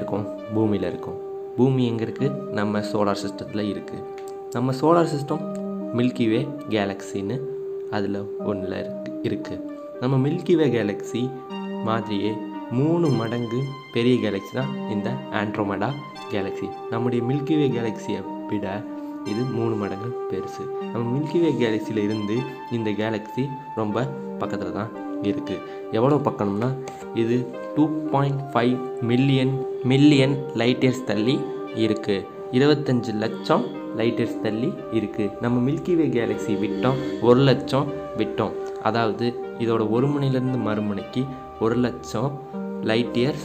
இருக்கோம் பூமியில் இருக்கோம் பூமி எங்கே இருக்குது நம்ம சோலார் சிஸ்டத்தில் இருக்குது நம்ம சோலார் சிஸ்டம் மில்கி வே கேலக்ஸின்னு அதில் ஒன்றில் இருக்கு இருக்குது நம்ம மில்கி வே கேலக்ஸி மாதிரியே மூணு மடங்கு பெரிய கேலக்ஸி தான் இந்த ஆண்ட்ரோமேடா கேலக்ஸி நம்முடைய மில்கி வே கேலக்ஸியை விட இது மூணு மடங்கு பெருசு நம்ம மில்கி வே கேலக்ஸியில் இருந்து இந்த கேலக்ஸி ரொம்ப பக்கத்தில் தான் இருக்குது எவ்வளோ பக்கம்னா இது two point five million million light years தள்ளி இருக்குது இருபத்தஞ்சு லட்சம் லைட் இயர்ஸ் தள்ளி இருக்குது நம்ம மில்கி வே கேலக்ஸி விட்டோம் ஒரு லட்சம் விட்டோம் அதாவது இதோட ஒரு மணிலேருந்து மறுமணிக்கு ஒரு லட்சம் லைட் இயர்ஸ்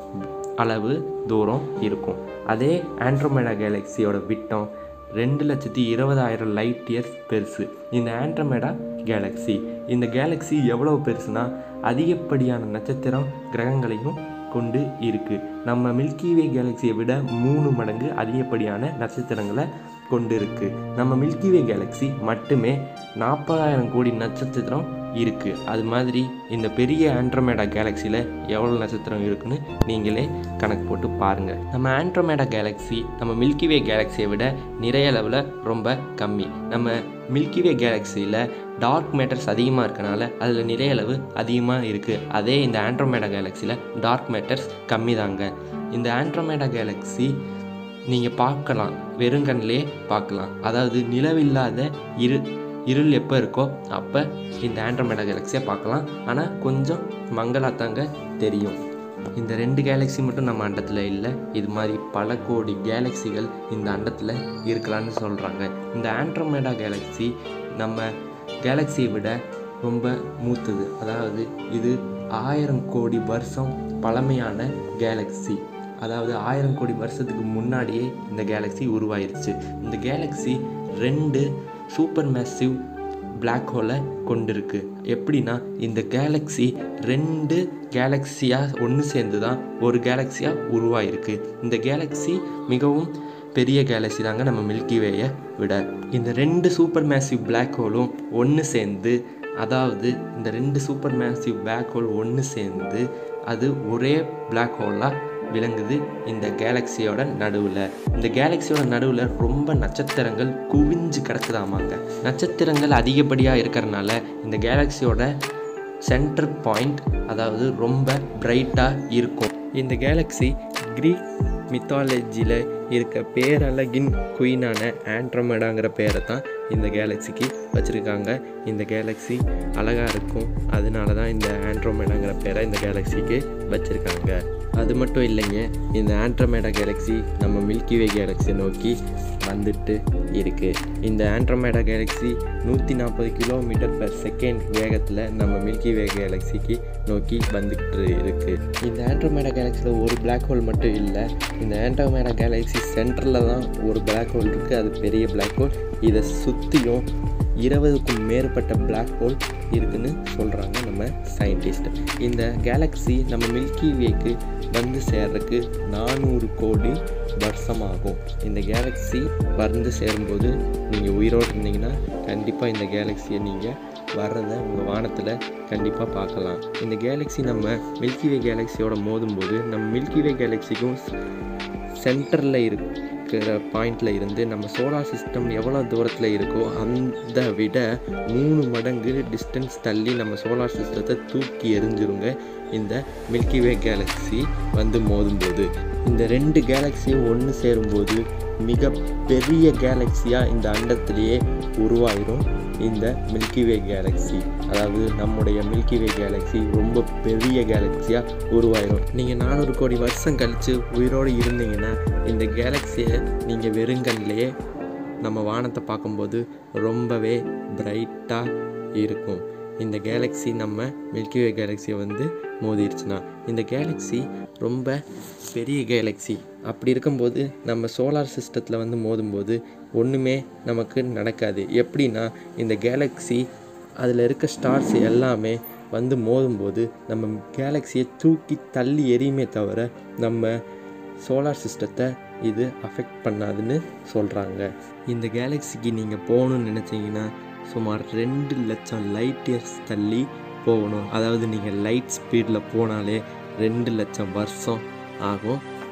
அளவு தூரம் இருக்கும் அதே ஆண்ட்ரோமேடா கேலக்ஸியோட விட்டம் ரெண்டு லட்சத்தி இருபதாயிரம் லைட் இயர்ஸ் பெருசு இந்த ஆண்ட்ரோமேடா கேலக்ஸி இந்த கேலக்ஸி எவ்வளோ பெருசுனா அதிகப்படியான நட்சத்திரம் கிரகங்களையும் கொண்டு இருக்கு நம்ம மில்கி வே கேலக்ஸியை விட மூணு மடங்கு அதிகப்படியான நட்சத்திரங்களை கொண்டு இருக்கு நம்ம மில்கி வே கேலக்ஸி மட்டுமே நாற்பதாயிரம் கோடி நட்சத்திரம் இருக்குது அது மாதிரி இந்த பெரிய ஆண்ட்ரோமேடா கேலக்ஸியில் எவ்வளோ நட்சத்திரம் இருக்குன்னு நீங்களே கணக்கு போட்டு பாருங்கள் நம்ம ஆண்ட்ரோமேடா கேலக்ஸி நம்ம மில்கி வே கேலக்ஸியை விட நிறைய அளவில் ரொம்ப கம்மி நம்ம மில்கி வே கேலக்ஸியில் டார்க் மேட்டர்ஸ் அதிகமாக இருக்கனால அதில் நிறைய அளவு அதிகமாக இருக்குது அதே இந்த ஆண்ட்ரோமேடா கேலக்ஸியில் டார்க் மேட்டர்ஸ் கம்மி தாங்க இந்த ஆண்ட்ரோமேடா கேலக்ஸி நீங்கள் பார்க்கலாம் வெறுங்கண்ணிலே பார்க்கலாம் அதாவது நிலவில்லாத இரு இருள் எப்போ இருக்கோ அப்போ இந்த ஆண்ட்ரோமேடா கேலக்ஸியை பார்க்கலாம் ஆனால் கொஞ்சம் மங்களாத்தாங்க தெரியும் இந்த ரெண்டு கேலக்ஸி மட்டும் நம்ம அண்டத்தில் இல்லை இது மாதிரி பல கோடி கேலக்ஸிகள் இந்த அண்டத்தில் இருக்கலாம்னு சொல்கிறாங்க இந்த ஆண்ட்ரோமேடா கேலக்ஸி நம்ம கேலக்ஸியை விட ரொம்ப மூத்தது அதாவது இது ஆயிரம் கோடி வருஷம் பழமையான கேலக்ஸி அதாவது ஆயிரம் கோடி வருஷத்துக்கு முன்னாடியே இந்த கேலக்ஸி உருவாயிருச்சு இந்த கேலக்ஸி ரெண்டு சூப்பர் மேசிவ் பிளாக் ஹோலை கொண்டிருக்கு எப்படின்னா இந்த கேலக்ஸி ரெண்டு கேலக்ஸியாக ஒன்று சேர்ந்து தான் ஒரு கேலக்ஸியாக உருவாயிருக்கு இந்த கேலக்ஸி மிகவும் பெரிய கேலக்ஸி தாங்க நம்ம மில்கி வேயை விட இந்த ரெண்டு சூப்பர் மேசிவ் பிளாக் ஹோலும் ஒன்று சேர்ந்து அதாவது இந்த ரெண்டு சூப்பர் மேசிவ் பிளாக் ஹோல் ஒன்று சேர்ந்து அது ஒரே பிளாக் ஹோலாக விளங்குது இந்த கேலக்ஸியோட நடுவில் இந்த கேலக்ஸியோட நடுவில் ரொம்ப நட்சத்திரங்கள் குவிஞ்சு கிடக்குதாமாங்க நட்சத்திரங்கள் அதிகப்படியாக இருக்கிறனால இந்த கேலக்ஸியோட சென்டர் பாயிண்ட் அதாவது ரொம்ப பிரைட்டாக இருக்கும் இந்த கேலக்ஸி க்ரீக் மித்தாலஜியில் இருக்க பேரழகின் குயினான ஆண்ட்ரோமேடாங்கிற பேரை தான் இந்த கேலக்ஸிக்கு வச்சுருக்காங்க இந்த கேலக்ஸி அழகாக இருக்கும் அதனால தான் இந்த ஆண்ட்ரோமேடாங்கிற பேரை இந்த கேலக்ஸிக்கு வச்சுருக்காங்க அது மட்டும் இல்லைங்க இந்த ஆண்ட்ரோமேடா கேலக்ஸி நம்ம மில்கி வே கேலக்ஸி நோக்கி வந்துட்டு இருக்குது இந்த ஆண்ட்ரோமேடா கேலக்ஸி நூற்றி நாற்பது கிலோமீட்டர் பர் செகண்ட் வேகத்தில் நம்ம மில்கி வே கேலக்ஸிக்கு நோக்கி வந்துட்டு இருக்குது இந்த ஆண்ட்ரோமேடா கேலக்ஸியில் ஒரு பிளாக் ஹோல் மட்டும் இல்லை இந்த ஆண்ட்ரோமேடா கேலக்ஸி சென்டரில் தான் ஒரு பிளாக் ஹோல் இருக்குது அது பெரிய பிளாக் ஹோல் இதை சுற்றியும் இருபதுக்கும் மேற்பட்ட பிளாக் ஹோல் இருக்குன்னு சொல்கிறாங்க நம்ம சயின்டிஸ்ட் இந்த கேலக்ஸி நம்ம மில்கி வேக்கு வந்து சேர்றதுக்கு நானூறு கோடி வருஷமாகும் இந்த கேலக்ஸி வந்து சேரும்போது நீங்கள் உயிரோடு இருந்தீங்கன்னா கண்டிப்பாக இந்த கேலக்ஸியை நீங்கள் வர்றதை உங்கள் வானத்தில் கண்டிப்பாக பார்க்கலாம் இந்த கேலக்ஸி நம்ம மில்கி வே கேலக்ஸியோட மோதும்போது நம்ம மில்கி வே கேலக்ஸிக்கும் சென்டரில் இருக்கிற பாயிண்டில் இருந்து நம்ம சோலார் சிஸ்டம் எவ்வளோ தூரத்தில் இருக்கோ அந்த விட மூணு மடங்கு டிஸ்டன்ஸ் தள்ளி நம்ம சோலார் சிஸ்டத்தை தூக்கி எறிஞ்சிருங்க இந்த மில்கி வே கேலக்ஸி வந்து மோதும்போது இந்த ரெண்டு கேலக்ஸியும் ஒன்று சேரும்போது மிக பெரிய கேலக்ஸியாக இந்த அண்டத்திலேயே உருவாயிரும் இந்த மில்கி வே கேலக்ஸி அதாவது நம்முடைய மில்கி வே கேலக்ஸி ரொம்ப பெரிய கேலக்ஸியாக உருவாயிரும் நீங்கள் நானூறு கோடி வருஷம் கழித்து உயிரோடு இருந்தீங்கன்னா இந்த கேலக்ஸியை நீங்கள் வெறுங்கண்லேயே நம்ம வானத்தை பார்க்கும்போது ரொம்பவே பிரைட்டாக இருக்கும் இந்த கேலக்ஸி நம்ம மில்கி வே கேலக்ஸியை வந்து மோதிருச்சுன்னா இந்த கேலக்ஸி ரொம்ப பெரிய கேலக்ஸி அப்படி இருக்கும்போது நம்ம சோலார் சிஸ்டத்தில் வந்து மோதும்போது ஒன்றுமே நமக்கு நடக்காது எப்படின்னா இந்த கேலக்ஸி அதில் இருக்க ஸ்டார்ஸ் எல்லாமே வந்து மோதும்போது நம்ம கேலக்ஸியை தூக்கி தள்ளி எரியுமே தவிர நம்ம சோலார் சிஸ்டத்தை இது அஃபெக்ட் பண்ணாதுன்னு சொல்கிறாங்க இந்த கேலக்ஸிக்கு நீங்கள் போகணும்னு நினச்சிங்கன்னா சுமார் ரெண்டு லட்சம் லைட் இயர்ஸ் தள்ளி போகணும் அதாவது நீங்கள் லைட் ஸ்பீடில் போனாலே ரெண்டு லட்சம் வருஷம் ஆகும்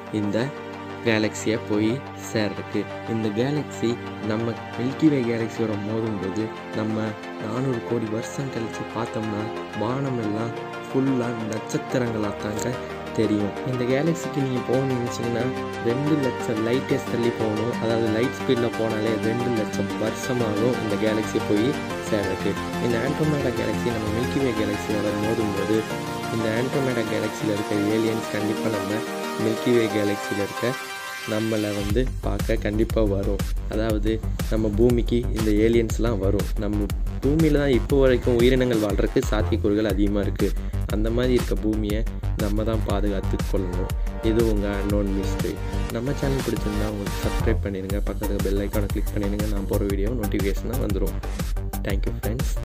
இந்த கேலக்ஸியை போய் சேர்றதுக்கு இந்த கேலக்ஸி நம்ம மில்கிவே கேலக்ஸியோட மோதும்போது நம்ம நானூறு கோடி வருஷம் கழித்து பார்த்தோம்னா வானம் எல்லாம் ஃபுல்லாக நட்சத்திரங்களாக தாங்க தெரியும் இந்த கேலக்ஸிக்கு நீங்கள் போகணும்னு நினச்சிங்கன்னா ரெண்டு லட்சம் லைட் இயர்ஸ் தள்ளி போகணும் அதாவது லைட் ஸ்பீடில் போனாலே ரெண்டு லட்சம் வருஷமாகும் இந்த கேலக்ஸி போய் சேர்றதுக்கு இந்த ஆண்ட்ரோமேடா கேலக்ஸி நம்ம மில்கிவே கேலக்ஸியோட மோதும்போது இந்த ஆண்ட்ரோமேடா கேலக்ஸியில் இருக்க ஏலியன்ஸ் கண்டிப்பாக நம்ம மில்கிவே கேலக்ஸியில் இருக்க நம்மளை வந்து பார்க்க கண்டிப்பாக வரும் அதாவது நம்ம பூமிக்கு இந்த ஏலியன்ஸ்லாம் வரும் நம்ம பூமியில் தான் இப்போ வரைக்கும் உயிரினங்கள் வாழ்கிறதுக்கு சாத்தியக்கூறுகள் அதிகமாக இருக்குது அந்த மாதிரி இருக்க பூமியை நம்ம தான் பாதுகாத்து கொள்ளணும் இது உங்கள் அன்னோன் மிஸ்ட்ரி நம்ம சேனல் பிடிச்சிருந்தா உங்களுக்கு சப்ஸ்கிரைப் பண்ணிடுங்க பக்கத்தில் பெல் ஐக்கானை கிளிக் பண்ணிடுங்க நான் போகிற வீடியோ நோட்டிஃபிகேஷனாக வந்துடும் தேங்க்யூ ஃப்ரெண்ட்ஸ்